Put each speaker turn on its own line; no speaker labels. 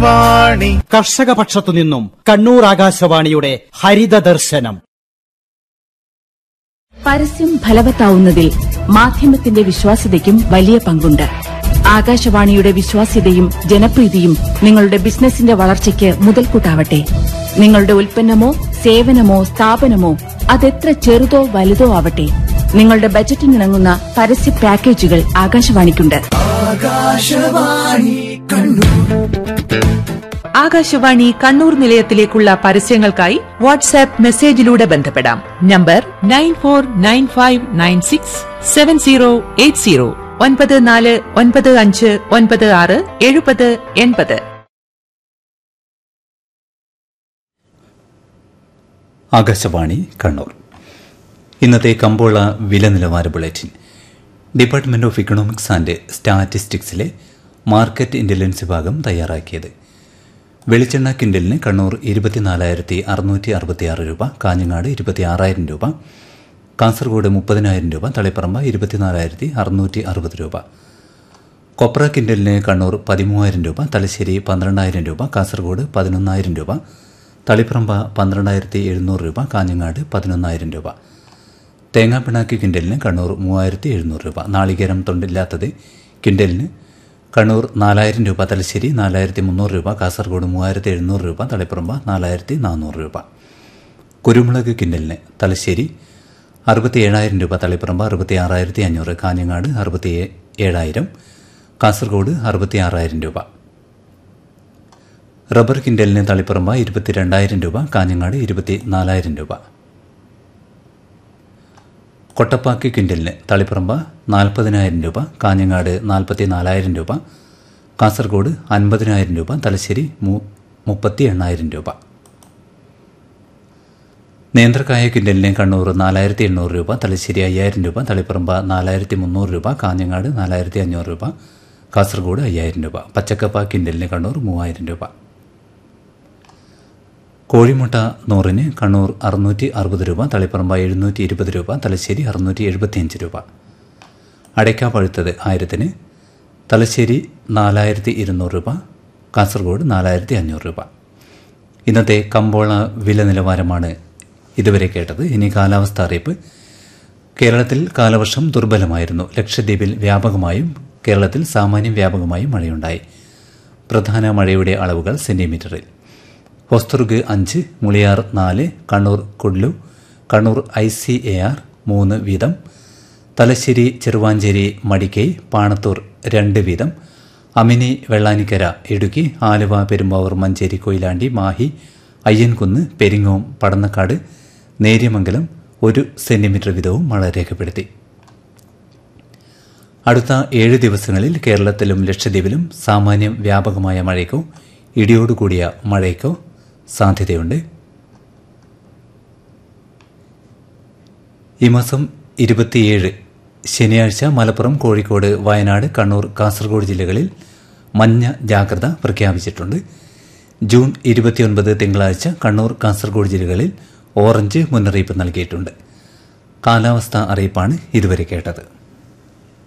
ആകാശവാണി
കർഷക പക്ഷത്തു നിന്നും കണ്ണൂർ ആകാശവാണിയുടെ ഹരിത ദർശനം
പരസ്യം ഫലവത്താവുന്നതിൽ മാധ്യമത്തിന്റെ വിശ്വാസ്യതയ്ക്കും വലിയ പങ്കുണ്ട് ആകാശവാണിയുടെ വിശ്വാസ്യതയും ജനപ്രീതിയും നിങ്ങളുടെ ബിസിനസിന്റെ വളർച്ചയ്ക്ക് മുതൽക്കൂട്ടാവട്ടെ നിങ്ങളുടെ ഉൽപ്പന്നമോ സേവനമോ സ്ഥാപനമോ അതെത്ര ചെറുതോ വലുതോ ആവട്ടെ നിങ്ങളുടെ ബജറ്റിനിണങ്ങുന്ന പരസ്യ പാക്കേജുകൾ ആകാശവാണിക്കുണ്ട്
ആകാശവാണി കണ്ണൂർ നിലയത്തിലേക്കുള്ള പരസ്യങ്ങൾക്കായി വാട്സാപ്പ് മെസ്സേജിലൂടെ ബന്ധപ്പെടാം number nine four nine five nine six seven zero eight zero ഒൻപത് നാല് ഒൻപത് അഞ്ച് ഒൻപത് ആറ് എഴുപത് എൺപത്
ആകാശവാണി കണ്ണൂർ ഇന്നത്തെ കമ്പോള വില നിലവാര bulletin department of economics and സ്റ്റാറ്റിസ്റ്റിക്സിലെ മാർക്കറ്റ് ഇന്റലിജൻസ് വിഭാഗം തയ്യാറാക്കിയത് വെളിച്ചെണ്ണ കിൻഡലിന് കണ്ണൂർ ഇരുപത്തിനാലായിരത്തി അറുന്നൂറ്റി അറുപത്തിയാറ് രൂപ കാഞ്ഞങ്ങാട് ഇരുപത്തിയാറായിരം രൂപ കാസർഗോഡ് മുപ്പതിനായിരം രൂപ തളിപ്പറമ്പ ഇരുപത്തിനാലായിരത്തി അറുന്നൂറ്റി അറുപത് രൂപ കൊപ്ര കിൻഡലിന് കണ്ണൂർ പതിമൂവായിരം രൂപ തലശ്ശേരി പന്ത്രണ്ടായിരം രൂപ കാസർഗോഡ് പതിനൊന്നായിരം രൂപ തളിപ്പറമ്പ പന്ത്രണ്ടായിരത്തി എഴുന്നൂറ് രൂപ കാഞ്ഞങ്ങാട് പതിനൊന്നായിരം രൂപ തേങ്ങാപ്പിണാക്ക് കിൻഡലിന് കണ്ണൂർ മൂവായിരത്തി എഴുന്നൂറ് രൂപ നാളികേരം തൊണ്ടില്ലാത്തത് കിൻഡലിന് കണ്ണൂർ നാലായിരം രൂപ തലശ്ശേരി നാലായിരത്തി മുന്നൂറ് രൂപ കാസർഗോഡ് മൂവായിരത്തി എഴുന്നൂറ് രൂപ തളിപ്പറമ്പ നാലായിരത്തി നാനൂറ് രൂപ കുരുമുളക് കിൻഡലിന് തലശ്ശേരി അറുപത്തി ഏഴായിരം രൂപ തളിപ്പറമ്പ് അറുപത്തി ആറായിരത്തി അഞ്ഞൂറ് കാഞ്ഞങ്ങാട് അറുപത്തി ഏഴായിരം കാസർഗോഡ് അറുപത്തി ആറായിരം രൂപ റബ്ബർ കിൻഡലിന് തളിപ്പറമ്പ ഇരുപത്തിരണ്ടായിരം രൂപ കാഞ്ഞങ്ങാട് ഇരുപത്തി നാലായിരം രൂപ കൊട്ടപ്പാക്കി കിൻഡലിന് തളിപ്പറമ്പ നാൽപ്പതിനായിരം രൂപ കാഞ്ഞങ്ങാട് നാൽപ്പത്തി നാലായിരം രൂപ കാസർഗോഡ് അൻപതിനായിരം രൂപ തലശ്ശേരി മുപ്പത്തി എണ്ണായിരം രൂപ നേന്ത്രക്കായ കിൻഡലിന് കണ്ണൂർ നാലായിരത്തി എണ്ണൂറ് രൂപ തലശ്ശേരി അയ്യായിരം രൂപ തളിപ്പറമ്പ നാലായിരത്തി മുന്നൂറ് രൂപ കാഞ്ഞങ്ങാട് നാലായിരത്തി അഞ്ഞൂറ് രൂപ കാസർഗോഡ് അയ്യായിരം രൂപ പച്ചക്കപ്പ കിൻഡലിന് കണ്ണൂർ മൂവായിരം രൂപ കോഴിമുട്ട നൂറിന് കണ്ണൂർ അറുന്നൂറ്റി അറുപത് രൂപ തളിപ്പറമ്പ എഴുന്നൂറ്റി ഇരുപത് രൂപ തലശ്ശേരി അറുന്നൂറ്റി എഴുപത്തിയഞ്ച് രൂപ അടയ്ക്ക പഴുത്തത് ആയിരത്തിന് തലശ്ശേരി നാലായിരത്തി ഇരുന്നൂറ് രൂപ കാസർഗോഡ് നാലായിരത്തി അഞ്ഞൂറ് രൂപ ഇന്നത്തെ കമ്പോള വില നിലവാരമാണ് ഇതുവരെ കേട്ടത് ഇനി കാലാവസ്ഥ അറിയിപ്പ് കേരളത്തിൽ കാലവർഷം ദുർബലമായിരുന്നു ലക്ഷദ്വീപിൽ വ്യാപകമായും കേരളത്തിൽ സാമാന്യം വ്യാപകമായും മഴയുണ്ടായി പ്രധാന മഴയുടെ അളവുകൾ സെന്റിമീറ്ററിൽ ഹൊസ്തുർഗ് അഞ്ച് മുളിയാർ നാല് Kannur Kudlu Kannur I C A R മൂന്ന് വീതം തലശ്ശേരി ചെറുവാഞ്ചേരി മടിക്കൈ പാണത്തൂർ രണ്ട് വീതം അമിനി വെള്ളാനിക്കര ഇടുക്കി ആലുവ പെരുമ്പാവൂർ മഞ്ചേരി കൊയിലാണ്ടി മാഹി അയ്യൻകുന്ന് പെരിങ്ങോം പടന്നക്കാട് നേര്യമംഗലം ഒരു സെന്റിമീറ്റർ വീതവും മഴ രേഖപ്പെടുത്തി അടുത്ത ഏഴ് ദിവസങ്ങളിൽ കേരളത്തിലും ലക്ഷദ്വീപിലും സാമാന്യം വ്യാപകമായ മഴയ്ക്കോ ഇടിയോടുകൂടിയ മഴയ്ക്കോ സാധ്യതയുണ്ട് ഈ മാസം ഇരുപത്തിയേഴ് ശനിയാഴ്ച മലപ്പുറം കോഴിക്കോട് വയനാട് കണ്ണൂർ കാസർഗോഡ് ജില്ലകളിൽ മഞ്ഞ ജാഗ്രത പ്രഖ്യാപിച്ചിട്ടുണ്ട് ജൂൺ ഇരുപത്തിയൊൻപത് തിങ്കളാഴ്ച കണ്ണൂർ കാസർഗോഡ് ജില്ലകളിൽ ഓറഞ്ച് മുന്നറിയിപ്പ് നൽകിയിട്ടുണ്ട് കാലാവസ്ഥാ അറിയിപ്പാണ് ഇതുവരെ കേട്ടത്